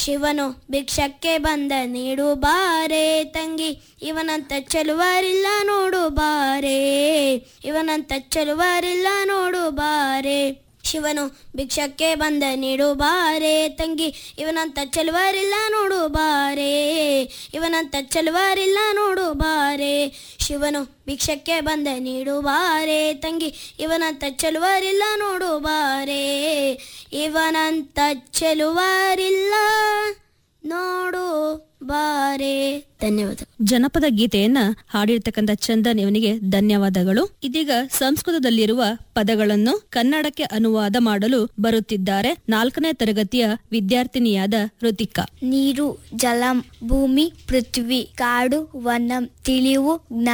ಶಿವನು ಭಿಕ್ಷಕ್ಕೆ ಬಂದ ನೀಡು ಬಾರೆ ತಂಗಿ ಇವನಂತ ಚೆಲುವರಿಲ್ಲ ನೋಡು ಬಾರೆ ಇವನಂತ ಚೆಲುವರಿಲ್ಲ ನೋಡು ಬಾರೆ ಶಿವನು ಭಿಕ್ಷಕ್ಕೆ ಬಂದ ನೀಡು ಬಾರೆ ತಂಗಿ ಇವನಂತ ಚೆಲುವರಿಲ್ಲ ನೋಡು ಬಾರೆ ಇವನಂತ ಚೆಲುವರಿಲ್ಲ ನೋಡು ಬಾರೆ ಶಿವನು ಭಿಕ್ಷಕ್ಕೆ ಬಂದ ನೀಡು ಬಾರೆ ತಂಗಿ ಇವನಂತ ಚೆಲುವರಿಲ್ಲ ನೋಡು ಬಾರೆ ಇವನಂತ ಚೆಲುವರಿಲ್ಲ ನೋಡು ಬಾರೆ ಧನ್ಯವಾದ ಜನಪದ ಗೀತೆಯನ್ನ ಹಾಡಿರ್ತಕ್ಕಂಥ ಚಂದನ್ ಇವನಿಗೆ ಧನ್ಯವಾದಗಳು ಇದೀಗ ಸಂಸ್ಕೃತದಲ್ಲಿರುವ ಪದಗಳನ್ನು ಕನ್ನಡಕ್ಕೆ ಅನುವಾದ ಮಾಡಲು ಬರುತ್ತಿದ್ದಾರೆ ನಾಲ್ಕನೇ ತರಗತಿಯ ವಿದ್ಯಾರ್ಥಿನಿಯಾದ ಋತಿಕಾ ನೀರು ಜಲಂ ಭೂಮಿ ಪೃಥ್ವಿ ಕಾಡು ವನಂ ತಿಳಿವು ಜ್ಞಾನ